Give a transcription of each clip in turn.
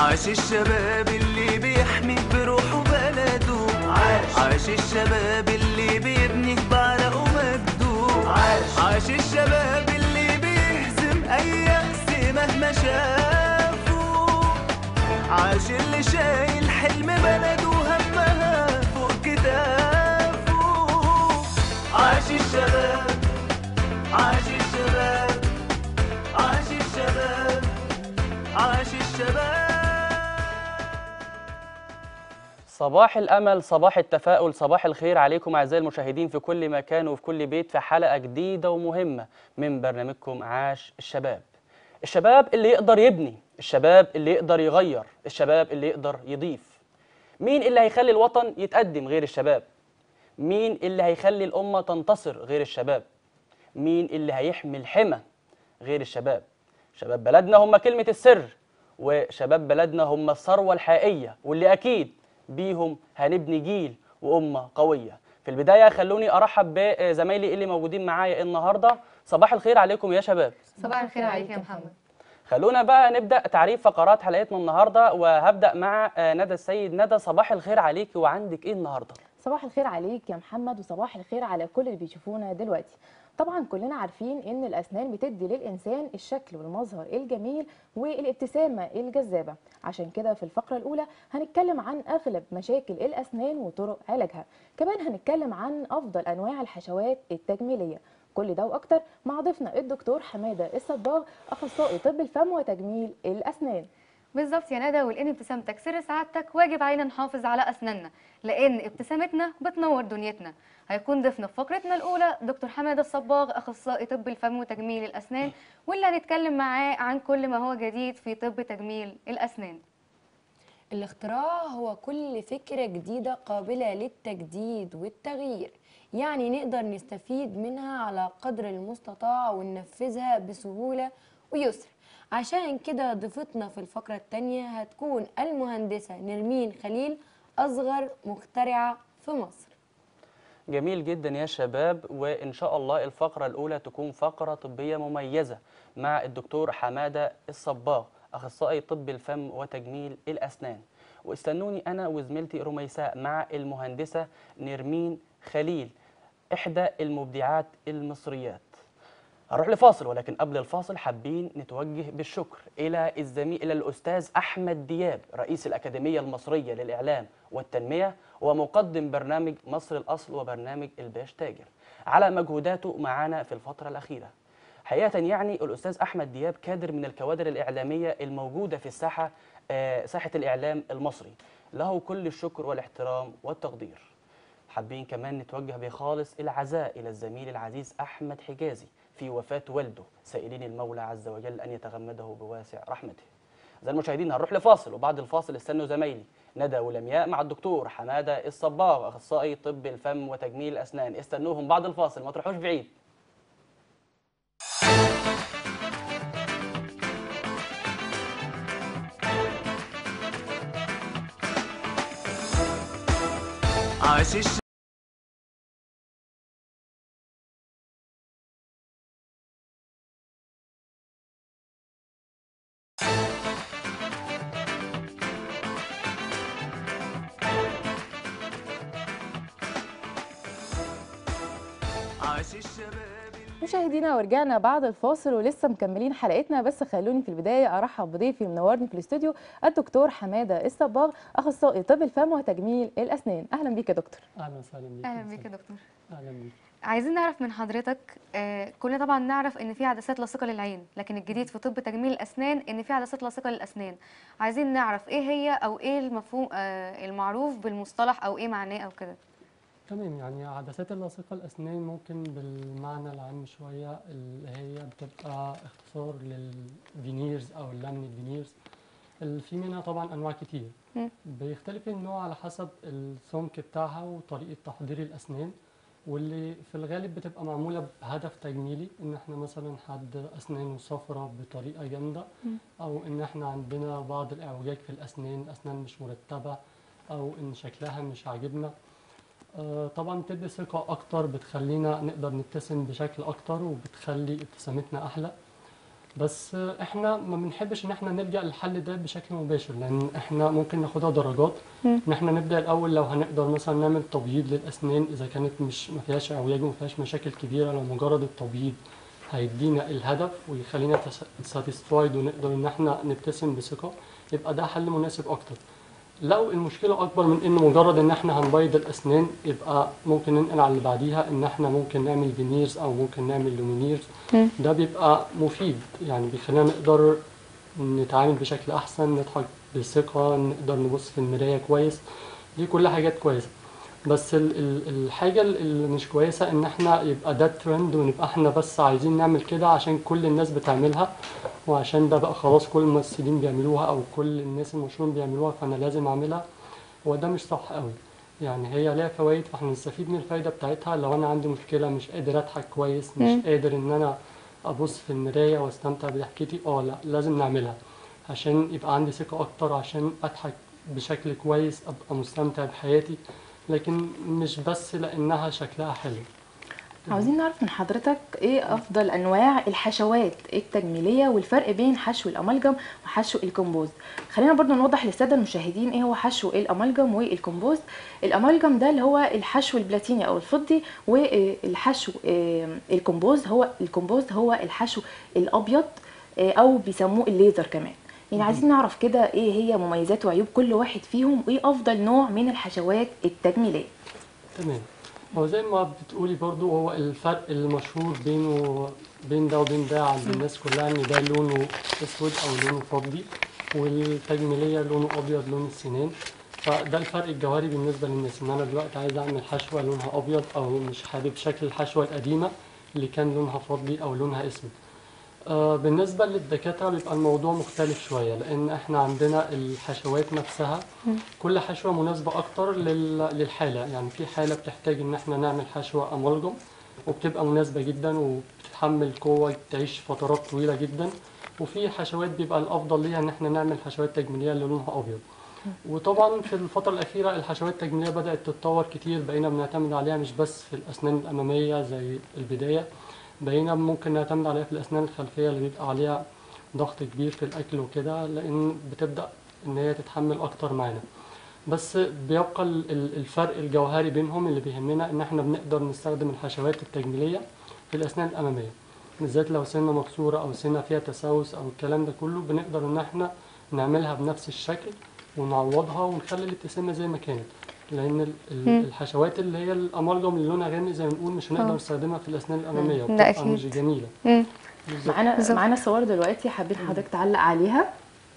عاش الشباب اللي بيحمي بروحه بلده عاش عاش الشباب اللي بيبني بعرقه ومجده عاش عاش الشباب اللي بيهزم اي يأس مهما شافوا عاش اللي شايل حلم بلده وهمها فوق كتافه عاش الشباب عاش الشباب عاش الشباب عاش الشباب صباح الأمل صباح التفاؤل صباح الخير عليكم أعزائي المشاهدين في كل مكان وفي كل بيت في حلقة جديدة ومهمة من برنامجكم عاش الشباب الشباب اللي يقدر يبني الشباب اللي يقدر يغير الشباب اللي يقدر يضيف مين اللي هيخلي الوطن يتقدم غير الشباب مين اللي هيخلي الأمة تنتصر غير الشباب مين اللي هيحمي الحمى غير الشباب شباب بلدنا هم كلمة السر وشباب بلدنا هم الثروة الحقيقية واللي أكيد بيهم هنبني جيل وأمة قوية في البداية خلوني أرحب بزمايلي اللي موجودين معايا النهاردة صباح الخير عليكم يا شباب صباح الخير عليك يا محمد خلونا بقى نبدأ تعريف فقرات حلقتنا النهاردة وهبدأ مع آه، ندى السيد ندى صباح الخير عليك وعندك إيه النهاردة صباح الخير عليك يا محمد وصباح الخير على كل اللي بيشوفونا دلوقتي طبعا كلنا عارفين ان الاسنان بتدي للانسان الشكل والمظهر الجميل والابتسامه الجذابه عشان كده في الفقره الاولى هنتكلم عن اغلب مشاكل الاسنان وطرق علاجها كمان هنتكلم عن افضل انواع الحشوات التجميليه كل ده واكتر مع ضيفنا الدكتور حماده الصباغ اخصائي طب الفم وتجميل الاسنان بالظبط يا ندى ولان ابتسامتك سر سعادتك واجب علينا نحافظ على اسناننا لان ابتسامتنا بتنور دنيتنا هيكون ضيفنا في فقرتنا الاولى دكتور حماده الصباغ اخصائي طب الفم وتجميل الاسنان واللي هنتكلم معاه عن كل ما هو جديد في طب تجميل الاسنان الاختراع هو كل فكرة جديدة قابلة للتجديد والتغيير يعني نقدر نستفيد منها على قدر المستطاع وننفذها بسهولة ويسر عشان كده ضيفتنا في الفقرة التانية هتكون المهندسة نرمين خليل أصغر مخترعة في مصر جميل جدا يا شباب وإن شاء الله الفقرة الأولى تكون فقرة طبية مميزة مع الدكتور حمادة الصباغ أخصائي طب الفم وتجميل الأسنان واستنوني أنا وزميلتي رميساء مع المهندسة نرمين خليل إحدى المبدعات المصريات هنروح لفاصل ولكن قبل الفاصل حابين نتوجه بالشكر الى الزميل الى الاستاذ احمد دياب رئيس الاكاديميه المصريه للاعلام والتنميه ومقدم برنامج مصر الاصل وبرنامج الباش تاجر على مجهوداته معنا في الفتره الاخيره. حقيقه يعني الاستاذ احمد دياب كادر من الكوادر الاعلاميه الموجوده في الساحه آه، ساحه الاعلام المصري. له كل الشكر والاحترام والتقدير. حابين كمان نتوجه بخالص العزاء إلى الزميل العزيز أحمد حجازي في وفاة والده سائلين المولى عز وجل أن يتغمده بواسع رحمته أعزائي المشاهدين هنروح لفاصل وبعد الفاصل استنوا زمايلي ندى ولمياء مع الدكتور حمادة الصباغ أخصائي طب الفم وتجميل الأسنان استنوهم بعد الفاصل ما تروحوش بعيد عاش الشباب عاش الشباب مشاهدينا ورجعنا بعد الفاصل ولسه مكملين حلقتنا بس خلوني في البدايه ارحب بضيفي منورني في الاستوديو الدكتور حماده الصباغ اخصائي طب الفم وتجميل الاسنان اهلا بيك يا دكتور اهلا وسهلا بيك اهلا بيك يا دكتور اهلا بيك عايزين نعرف من حضرتك آه كلنا طبعا نعرف ان في عدسات لاصقه للعين لكن الجديد في طب تجميل الاسنان ان في عدسات لاصقه للاسنان عايزين نعرف ايه هي او ايه المفهوم آه المعروف بالمصطلح او ايه معناه او كده تمام يعني عدسات اللاصقة الأسنان ممكن بالمعنى العام شوية اللي هي بتبقى اختصار للفينيرز أو اللامينيت فينيرز ال- في منها طبعا أنواع كتير مم. بيختلف النوع على حسب السمك بتاعها وطريقة تحضير الأسنان واللي في الغالب بتبقى معمولة بهدف تجميلي إن إحنا مثلا حد أسنانه صفرة بطريقة جامدة أو إن إحنا عندنا بعض الإعوجاج في الأسنان الأسنان مش مرتبة أو إن شكلها مش عاجبنا آه، طبعا بتدي ثقة أكتر بتخلينا نقدر نبتسم بشكل أكتر وبتخلي ابتسامتنا أحلى بس احنا ما بنحبش ان احنا نلجأ للحل ده بشكل مباشر لان احنا ممكن ناخدها درجات ان احنا نبدأ الاول لو هنقدر مثلا نعمل تبييض للاسنان اذا كانت مش ما فيهاش اعوجاج وما فيهاش مشاكل كبيره لو مجرد التبييض هيدينا الهدف ويخلينا ساتيسفايد ونقدر ان احنا نبتسم بثقه يبقى ده حل مناسب اكتر لو المشكله اكبر من ان مجرد ان احنا هنبيض الاسنان يبقى ممكن ننقل على اللي بعديها ان احنا ممكن نعمل فينيرز او ممكن نعمل لومينيرز ده بيبقى مفيد يعني بيخلينا نقدر نتعامل بشكل احسن نضحك بثقه نقدر نبص في المرايه كويس دي كلها حاجات كويسه بس ال ال الحاجه اللي مش كويسه ان احنا يبقى ده ترند ونبقى احنا بس عايزين نعمل كده عشان كل الناس بتعملها وعشان ده بقى خلاص كل الممثلين بيعملوها او كل الناس المشهورين بيعملوها فانا لازم اعملها هو ده مش صح قوي يعني هي ليها فوائد فاحنا نستفيد من الفايده بتاعتها لو انا عندي مشكله مش قادر اضحك كويس مش قادر ان انا ابص في المرايه واستمتع بضحكتي اه لا لازم نعملها عشان يبقى عندي ثقه اكتر عشان اضحك بشكل كويس ابقى مستمتع بحياتي لكن مش بس لانها شكلها حلو عاوزين نعرف من حضرتك ايه افضل انواع الحشوات التجميليه والفرق بين حشو الامالجم وحشو الكومبوز خلينا برضو نوضح للساده المشاهدين ايه هو حشو الامالجم والكومبوز الامالجم ده اللي هو الحشو البلاتيني او الفضي والحشو آه، الكومبوز هو الكومبوز هو الحشو الابيض آه، او بيسموه الليزر كمان يعني عايزين نعرف كده ايه هي مميزات وعيوب كل واحد فيهم وايه افضل نوع من الحشوات التجميليه تمام هو زي ما بتقولي برضو هو الفرق المشهور بينه بين ده وبين ده عند الناس كلها ان ده لونه اسود او لونه فضي والتجميليه لونه ابيض لون السنان فده الفرق الجوهري بالنسبه للناس ان انا دلوقتي عايز اعمل حشوه لونها ابيض او مش حابب شكل الحشوه القديمه اللي كان لونها فضي او لونها اسود آه، بالنسبة للدكاترة بيبقى الموضوع مختلف شوية لأن احنا عندنا الحشوات نفسها كل حشوة مناسبة أكتر لل- للحالة يعني في حالة بتحتاج إن احنا نعمل حشوة أمالجم وبتبقى مناسبة جدا وبتتحمل قوة تعيش فترات طويلة جدا وفي حشوات بيبقى الأفضل ليها إن احنا نعمل حشوات تجميلية اللي لونها أبيض وطبعا في الفترة الأخيرة الحشوات التجميلية بدأت تتطور كتير بقينا بنعتمد عليها مش بس في الأسنان الأمامية زي البداية بقينا ممكن نعتمد عليها في الأسنان الخلفية اللي بيبقى عليها ضغط كبير في الأكل وكده لأن بتبدأ إن هي تتحمل أكتر معانا بس بيبقى ال- ال- الفرق الجوهري بينهم اللي بيهمنا إن إحنا بنقدر نستخدم الحشوات التجميلية في الأسنان الأمامية بالذات لو سنة مكسورة أو سنة فيها تسوس أو الكلام ده كله بنقدر إن إحنا نعملها بنفس الشكل ونعوضها ونخلي الابتسامة زي ما كانت لأن ال- ال- الحشوات اللي هي الأمالجم اللي لونها غامق زي ما بنقول مش هنقدر آه. نستخدمها في الأسنان الأمامية ده بتبقى أكيد. مش جميلة مم. بالظبط. معانا بالظبط. معانا صور دلوقتي حابين حضرتك تعلق عليها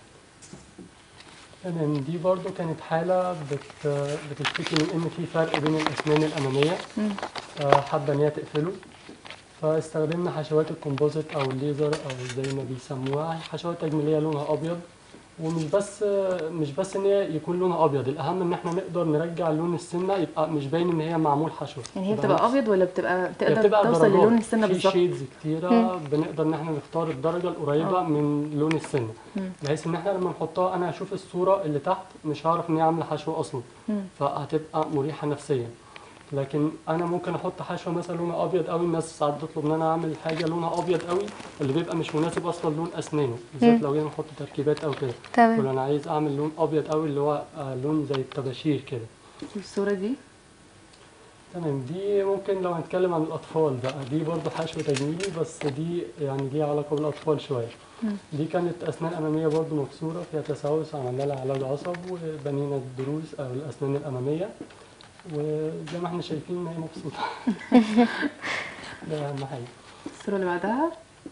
تمام دي برضو كانت حالة بت بتشتكي من إن في فرق بين الأسنان الأمامية آه، حابة إن هي تقفله فاستخدمنا حشوات الكومبوزيت أو الليزر أو زي ما بيسموها حشوات تجميلية لونها أبيض ومش بس مش بس إن هي يكون لونها أبيض الأهم إن إحنا نقدر نرجع لون السنة يبقى مش باين إن هي معمول حشوة يعني هي يبقى بتبقى نفس- ابيض ولا بتبقى هي تقدر بتبقى توصل درجات. للون السنه في بالظبط شيدز كتيرة بنقدر ان احنا نختار الدرجة القريبة آه. من لون السنة مم. بحيث ان احنا لما نحطها انا هشوف الصورة اللي تحت مش هعرف ان هي عاملة حشوة اصلا مم. فهتبقى مريحة نفسيا لكن انا ممكن احط حشوة مثلا لونها ابيض قوي الناس ساعات بتطلب ان انا اعمل حاجة لونها ابيض قوي اللي بيبقى مش مناسب اصلا لون اسنانه بالذات لو جينا نحط تركيبات او كده تمام ولا انا عايز اعمل لون ابيض قوي اللي هو آه، لون زي الطباشير كده الصوره دي تمام دي ممكن لو هنتكلم عن الأطفال بقى دي برضو حشو تجميلي بس دي يعني ليها علاقة بالأطفال شوية دي كانت أسنان أمامية برضو مكسورة فيها تسوس عملنا لها علاج عصب وبنينا الضروس أو الأسنان الأمامية وزي ما احنا شايفين إن هي مبسوطة ده أهم حاجة الصوره اللي بعدها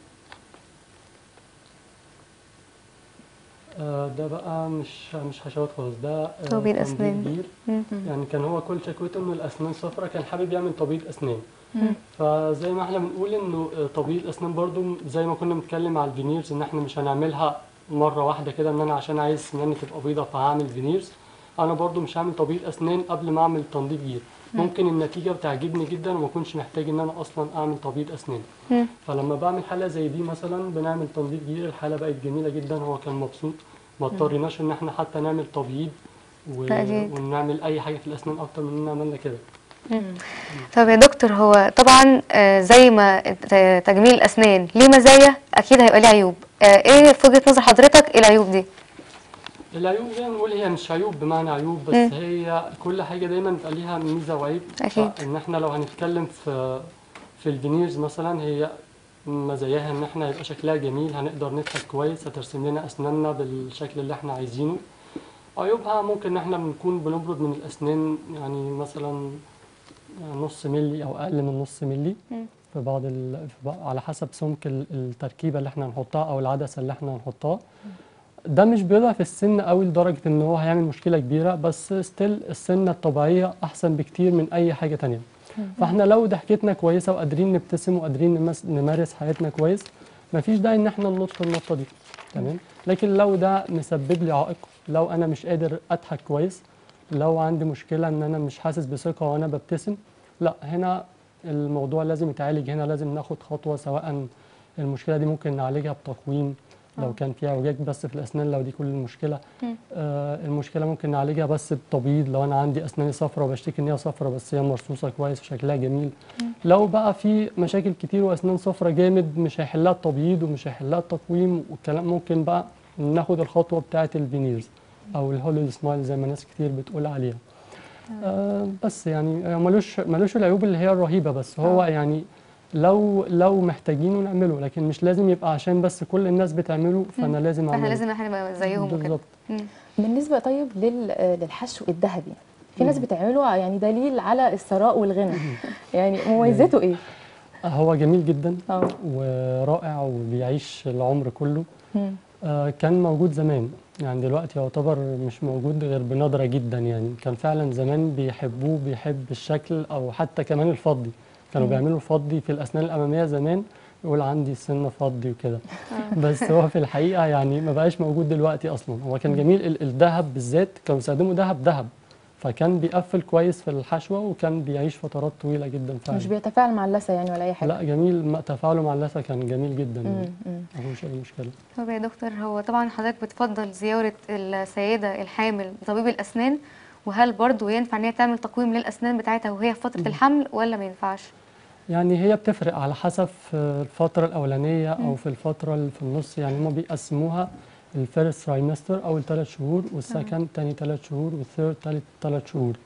آه، ده بقى مش مش حشوات خالص ده آه، تبييض تنظيف أسنان. بير مم. يعني كان هو كل شكوته انه الاسنان صفرا كان حابب يعمل تبييض اسنان مم. فزي ما احنا بنقول انه آه، تبييض اسنان برضو زي ما كنا بنتكلم على الفينيرز ان احنا مش هنعملها مره واحده كده ان انا عشان عايز سناني تبقى بيضه فهعمل فينيرز انا برضو مش هعمل تبييض اسنان قبل ما اعمل تنظيف جير ممكن النتيجه بتعجبني جدا وما اكونش محتاج ان انا اصلا اعمل تبييض اسنان مم. فلما بعمل حاله زي دي مثلا بنعمل تنظيف جير الحاله بقت جميله جدا هو كان مبسوط ما اضطريناش ان احنا حتى نعمل تبييض و... أكيد. ونعمل اي حاجه في الاسنان اكتر من ان عملنا كده طب يا دكتور هو طبعا آه، زي ما ت- تجميل الاسنان ليه مزايا اكيد هيبقى ليه عيوب آه، ايه في وجهة نظر حضرتك ايه العيوب دي العيوب زي ما نقول هي مش عيوب بمعنى عيوب بس مم. هي كل حاجه دايما بيبقى ليها ميزه وعيب أكيد. ان احنا لو هنتكلم في في الفينيرز مثلا هي مزاياها ان احنا يبقى شكلها جميل هنقدر نضحك كويس هترسم لنا اسناننا بالشكل اللي احنا عايزينه عيوبها ممكن ان احنا بنكون بنبرد من الاسنان يعني مثلا نص ملي او اقل من نص ملي مم. في بعض ال... في بعض على حسب سمك ال- التركيبه اللي احنا هنحطها او العدسه اللي احنا هنحطها ده مش بيضعف السن قوي لدرجه ان هو هيعمل مشكله كبيره بس ستيل السنه الطبيعيه احسن بكتير من اي حاجه تانية فاحنا لو ضحكتنا كويسه وقادرين نبتسم وقادرين نمس... نمارس حياتنا كويس مفيش داعي ان احنا ننط النطه دي تمام لكن لو ده مسبب لي عائق لو انا مش قادر اضحك كويس لو عندي مشكله ان انا مش حاسس بثقه وانا ببتسم لا هنا الموضوع لازم يتعالج هنا لازم ناخد خطوه سواء المشكله دي ممكن نعالجها بتقويم لو كان فيها اعوجاج بس في الاسنان لو دي كل المشكله آه المشكله ممكن نعالجها بس بتبييض لو انا عندي اسناني صفرة وبشتكي ان هي صفرة بس هي مرصوصه كويس وشكلها جميل لو بقى في مشاكل كتير واسنان صفرة جامد مش هيحلها التبييض ومش هيحلها التقويم والكلام ممكن بقى ناخد الخطوه بتاعه الفينيرز او الهوليو سمايل زي ما ناس كتير بتقول عليها آه بس يعني آه، ملوش ملوش العيوب اللي هي الرهيبه بس هو يعني لو لو محتاجينه نعمله لكن مش لازم يبقى عشان بس كل الناس بتعمله فانا لازم فاحنا اعمله لازم احنا نبقى زيهم وكده بالظبط مم. بالنسبه طيب لل- آه، للحشو الذهبي في ناس بتعمله يعني دليل على الثراء والغنى يعني مميزاته ايه هو جميل جدا اه ورائع وبيعيش العمر كله مم. آه، كان موجود زمان يعني دلوقتي يعتبر مش موجود غير بندرة جدا يعني كان فعلا زمان بيحبوه بيحب الشكل او حتى كمان الفضي كانوا بيعملوا الفضي في الاسنان الاماميه زمان يقول عندي سن فضي وكده بس هو في الحقيقه يعني ما بقاش موجود دلوقتي اصلا هو كان جميل ال- الذهب بالذات كانوا بيستخدموا ذهب ذهب فكان بيقفل كويس في الحشوه وكان بيعيش فترات طويله جدا فعلا مش بيتفاعل مع اللثه يعني ولا اي حاجه لا جميل ما- تفاعله مع اللثه كان جميل جدا مم. يعني مم. ما فيهوش اي مشكله طب يا دكتور هو طبعا حضرتك بتفضل زيارة السيدة الحامل لطبيب الأسنان وهل برضو ينفع ان هي تعمل تقويم للأسنان بتاعتها وهي في فترة الحمل ولا ما ينفعش؟ يعني هي بتفرق على حسب في الفترة الأولانية أو في الفترة اللي في النص يعني هما بيقسموها الفيرست ترايمستر أول ثلاث شهور والسكند تاني ثلاث شهور والثيرد تالت ثلاث شهور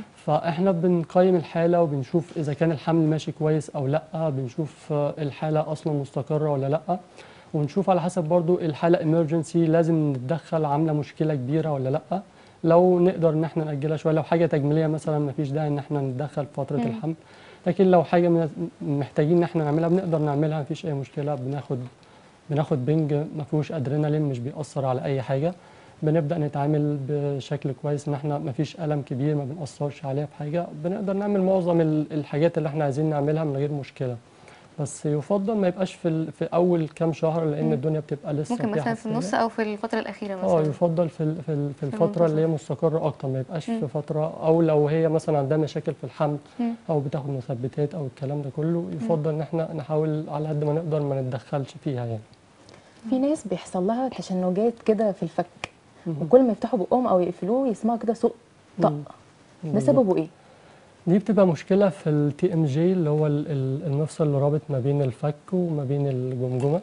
فإحنا بنقيم الحالة وبنشوف إذا كان الحمل ماشي كويس أو لأ بنشوف آه، الحالة أصلا مستقرة ولا لأ ونشوف على حسب برضو الحالة emergency لازم نتدخل عاملة مشكلة كبيرة ولا لأ لو نقدر ان احنا نأجلها شوية لو حاجة تجميلية مثلا مفيش داعي ان احنا نتدخل في فترة الحمل لكن لو حاجة من- محتاجين ان احنا نعملها بنقدر نعملها مفيش اي مشكلة بناخد بناخد بنج ما فيهوش ادرينالين مش بيأثر على اي حاجة بنبدأ نتعامل بشكل كويس ان احنا مفيش ألم كبير ما بنأثرش عليها بحاجة بنقدر نعمل معظم ال- الحاجات اللي احنا عايزين نعملها من غير مشكلة بس يفضل ما يبقاش في ال- في اول كام شهر لان الدنيا بتبقى لسه ممكن فيها مثلا في النص حساسية. أو في الفترة الأخيرة اه مثلا يفضل في ال- في ال- في الفتره اللي هي مستقره اكتر ما يبقاش في فتره او لو هي مثلا عندها مشاكل في الحمل مم. او بتاخد مثبتات او الكلام ده كله يفضل ان احنا نحاول على قد ما نقدر ما نتدخلش فيها يعني في ناس بيحصل لها تشنجات كده في الفك مهم. وكل ما يفتحوا بقهم او يقفلوه يسمعوا كده صوت طق مم. ده سببه ايه؟ دي بتبقى مشكله في التي ام جي اللي هو ال- ال- المفصل اللي رابط ما بين الفك وما بين الجمجمه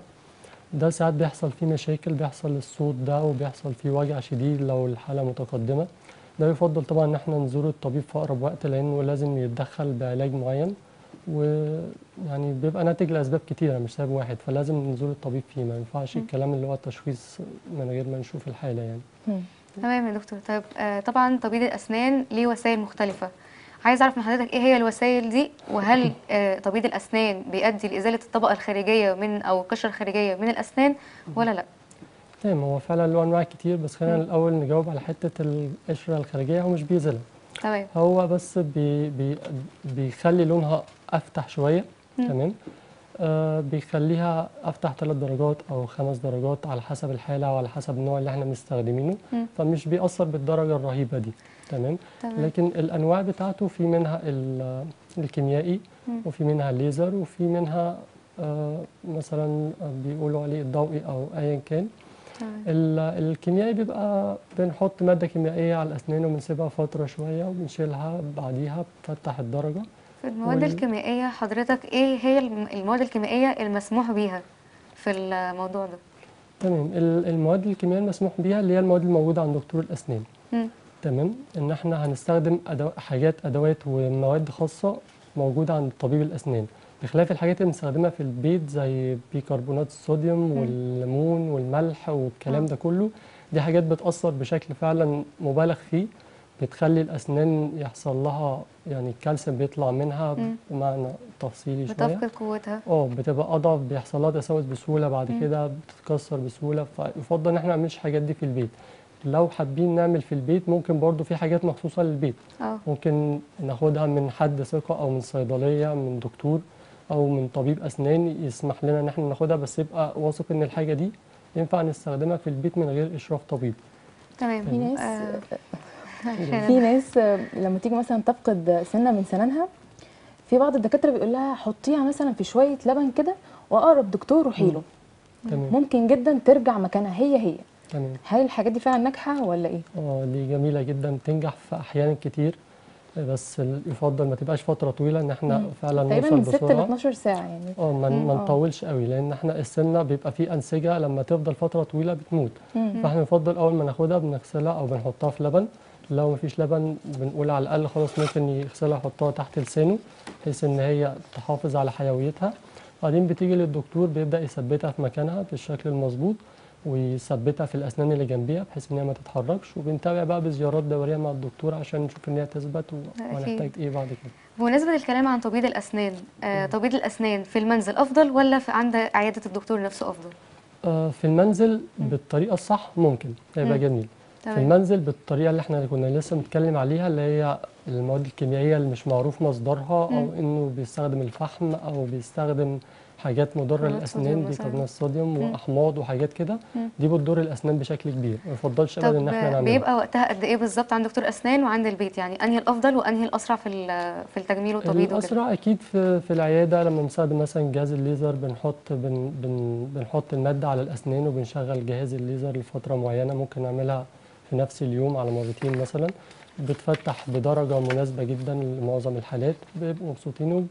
ده ساعات بيحصل فيه مشاكل بيحصل الصوت ده وبيحصل فيه وجع شديد لو الحاله متقدمه ده يفضل طبعا ان احنا نزور الطبيب في اقرب وقت لانه لازم يتدخل بعلاج معين ويعني بيبقى ناتج لاسباب كتيره مش سبب واحد فلازم نزور الطبيب فيه ما ينفعش الكلام اللي هو التشخيص من غير ما نشوف الحاله يعني مم. تمام يا دكتور طيب آه طبعا طبيب الأسنان ليه وسائل مختلفة عايز أعرف من حضرتك إيه هي الوسائل دي وهل آه طبيب الأسنان بيؤدي لإزالة الطبقة الخارجية من أو القشرة الخارجية من الأسنان ولا لأ؟ تمام هو فعلا له انواع كتير بس خلينا الاول نجاوب على حته القشره الخارجيه هو مش بيزيلها تمام هو بس بي بي بيخلي لونها افتح شويه تمام آه بيخليها افتح ثلاث درجات او خمس درجات على حسب الحاله وعلى حسب النوع اللي احنا مستخدمينه مم. فمش بيأثر بالدرجه الرهيبه دي تمام تمام لكن الانواع بتاعته في منها ال- الكيميائي مم. وفي منها الليزر وفي منها آه مثلا بيقولوا عليه الضوئي او ايا كان ال- الكيميائي بيبقى بنحط ماده كيميائيه على الاسنان وبنسيبها فتره شويه وبنشيلها بعديها بتفتح الدرجه في المواد وال- الكيميائية حضرتك ايه هي الم- المواد الكيميائية المسموح بيها في الموضوع ده تمام ال- المواد الكيميائيه المسموح بيها اللي هي المواد الموجوده عند دكتور الاسنان مم. تمام ان احنا هنستخدم أدو... حاجات ادوات ومواد خاصه موجوده عند طبيب الاسنان بخلاف الحاجات اللي بنستخدمها في البيت زي بيكربونات الصوديوم والليمون والملح والكلام آه. ده كله دي حاجات بتاثر بشكل فعلا مبالغ فيه بتخلي الاسنان يحصل لها يعني الكالسيوم بيطلع منها مم. بمعنى تفصيلي شويه بتفقد قوتها اه بتبقى اضعف بيحصل لها تسوس بسهوله بعد مم. كده بتتكسر بسهوله فيفضل ان احنا ما نعملش الحاجات دي في البيت لو حابين نعمل في البيت ممكن برضو في حاجات مخصوصه للبيت اه ممكن ناخدها من حد ثقه او من صيدليه من دكتور او من طبيب اسنان يسمح لنا ان احنا ناخدها بس يبقى واثق ان الحاجه دي ينفع نستخدمها في البيت من غير اشراف طبيب تمام في ناس آه، في ناس آه، لما تيجي مثلا تفقد سنه من سنانها في بعض الدكاتره بيقول لها حطيها مثلا في شويه لبن كده واقرب دكتور روحي له تمام ممكن جدا ترجع مكانها هي هي تمام هل الحاجات دي فعلا ناجحه ولا ايه اه دي جميلة جدا بتنجح في أحيان كتير بس ال- يفضل ما تبقاش فترة طويلة إن احنا مم. فعلا تقريبا نوصل من 6 ل بسرعة 12 ساعه يعني اه ما مم. ما آه. نطولش قوي لأن احنا السنة بيبقى فيه أنسجة لما تفضل فترة طويلة بتموت مم. فاحنا نفضل أول ما ناخدها بنغسلها أو بنحطها في لبن لو مفيش لبن بنقول على الأقل خلاص ممكن يغسلها يحطها تحت لسانه بحيث إن هي تحافظ على حيويتها بعدين بتيجي للدكتور بيبدأ يثبتها في مكانها بالشكل المظبوط ويثبتها في الأسنان اللي جنبيها بحيث إن هي ما تتحركش وبنتابع بقى بزيارات دورية مع الدكتور عشان نشوف إن هي تثبت و- أكيد. وهنحتاج إيه بعد كده بمناسبة الكلام عن تبييض الأسنان آه، تبييض الأسنان في المنزل أفضل ولا في عند عيادة الدكتور نفسه أفضل؟ آه، في المنزل بالطريقة الصح ممكن هيبقى مم. جميل في تمام المنزل بالطريقه اللي احنا كنا لسه بنتكلم عليها اللي هي المواد الكيميائيه اللي مش معروف مصدرها او مم. انه بيستخدم الفحم او بيستخدم حاجات مضره كربونات للاسنان صوديوم مثلاً. بيكربونات الصوديوم مم. واحماض وحاجات كده مم. دي بتضر الاسنان بشكل كبير ما يفضلش ابدا طب ان احنا آه، نعملها بيبقى وقتها قد إيه بالظبط عند دكتور أسنان وعند البيت يعني أنهي الأفضل وأنهي الأسرع في ال- في التجميل والتبييض وكده؟ الاسرع اكيد في في العياده لما بنستخدم مثلا جهاز الليزر بنحط بن بن بنحط الماده على الاسنان وبنشغل جهاز الليزر لفتره معينه ممكن نعملها في نفس اليوم على مرتين مثلا بتفتح بدرجه مناسبه جدا لمعظم الحالات بيبقوا مبسوطين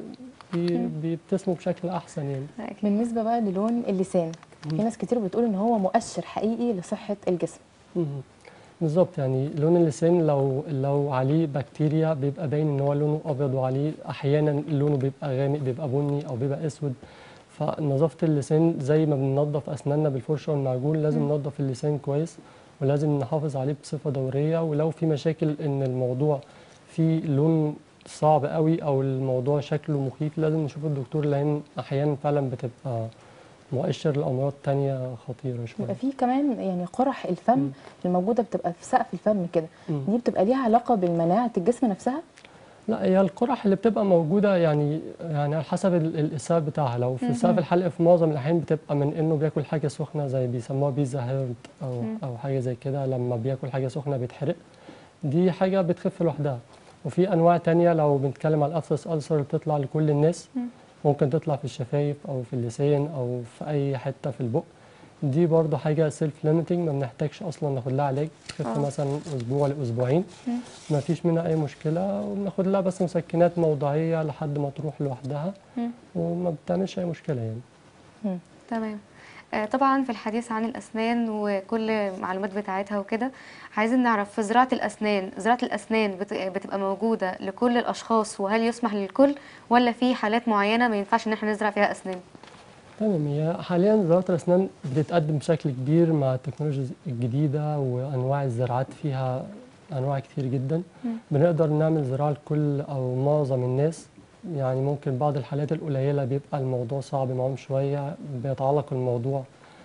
وبيبتسموا بشكل احسن يعني أكيد. بالنسبه بقى للون اللسان في مم. ناس كتير بتقول ان هو مؤشر حقيقي لصحه الجسم مهم. بالظبط يعني لون اللسان لو لو عليه بكتيريا بيبقى باين ان هو لونه ابيض وعليه احيانا لونه بيبقى غامق بيبقى بني او بيبقى اسود فنظافه اللسان زي ما بننظف اسناننا بالفرشه والمعجون لازم مم. ننظف اللسان كويس ولازم نحافظ عليه بصفه دوريه ولو في مشاكل ان الموضوع فيه لون صعب قوي او الموضوع شكله مخيف لازم نشوف الدكتور لان احيانا فعلا بتبقى مؤشر لامراض تانية خطيره شويه بيبقى في كمان يعني قرح الفم مم. الموجوده بتبقى في سقف الفم كده مم. دي بتبقى ليها علاقه بالمناعه الجسم نفسها لا هي القرح اللي بتبقى موجودة يعني يعني على حسب ال- الإسهاب بتاعها لو في سقف الحلق في معظم الأحيان بتبقى من إنه بياكل حاجة سخنة زي بيسموها بيزا هيرد أو أو حاجة زي كده لما بياكل حاجة سخنة بيتحرق دي حاجة بتخف لوحدها وفي أنواع تانية لو بنتكلم على الأثرس ألسر اللي بتطلع لكل الناس ممكن تطلع في الشفايف أو في اللسان أو في أي حتة في البق دي برضه حاجة سيلف ليميتنج ما بنحتاجش أصلا ناخد لها علاج تخف آه. مثلا أسبوع لأسبوعين ما فيش منها أي مشكلة وبناخد لها بس مسكنات موضعية لحد ما تروح لوحدها مم. وما بتعملش أي مشكلة يعني تمام آه، طبعا في الحديث عن الأسنان وكل المعلومات بتاعتها وكده عايزين نعرف في زراعة الأسنان زراعة الأسنان بت- بتبقى موجودة لكل الأشخاص وهل يسمح للكل ولا في حالات معينة ما ينفعش إن احنا نزرع فيها أسنان؟ تمام هي حاليا زراعة الأسنان بتتقدم بشكل كبير مع التكنولوجيا الجديدة وأنواع الزراعات فيها أنواع كتير جدا بنقدر نعمل زراعة لكل أو معظم الناس يعني ممكن بعض الحالات القليلة بيبقى الموضوع صعب معاهم شوية بيتعلق الموضوع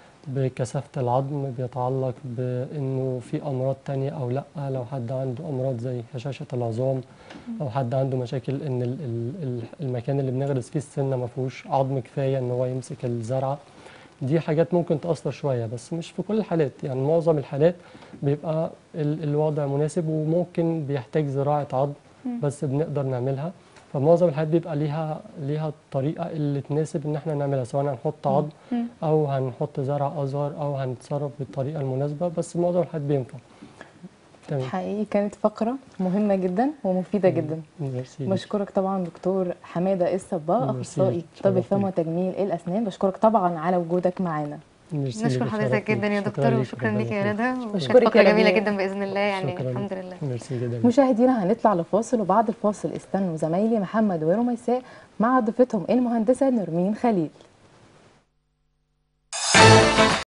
بكثافة العظم بيتعلق بأنه في أمراض تانية أو لأ لو حد عنده أمراض زي هشاشة العظام أو حد عنده مشاكل إن ال- ال- ال- المكان اللي بنغرس فيه السنة ما فيهوش عظم كفاية إن هو يمسك الزرعة دي حاجات ممكن تأثر شوية بس مش في كل الحالات يعني معظم الحالات بيبقى ال- الوضع مناسب وممكن بيحتاج زراعة عظم بس بنقدر نعملها فمعظم الحالات بيبقى ليها ليها الطريقه اللي تناسب ان احنا نعملها سواء هنحط عظم او هنحط زرع ازهر او هنتصرف بالطريقه المناسبه بس معظم الحالات بينفع تمام حقيقي كانت فقره مهمه جدا ومفيده جدا ميرسي ليك. بشكرك طبعا دكتور حماده الصباغ ميرسي اخصائي ليك. طب الفم شرفتني. وتجميل الاسنان بشكرك طبعا على وجودك معانا ميرسي نشكر ليك حضرتك وشرفتني. جدا يا شكراً دكتور ليك، وشكرا ربنا ليك يا يخليك. ندى وكانت بشكرك فقره يا جميله ربيع. جدا باذن الله يعني شكراً. الحمد لله ميرسي جدا مشاهدينا هنطلع لفاصل وبعد الفاصل استنوا زمايلي محمد وروميساء مع ضيفتهم المهندسه نرمين خليل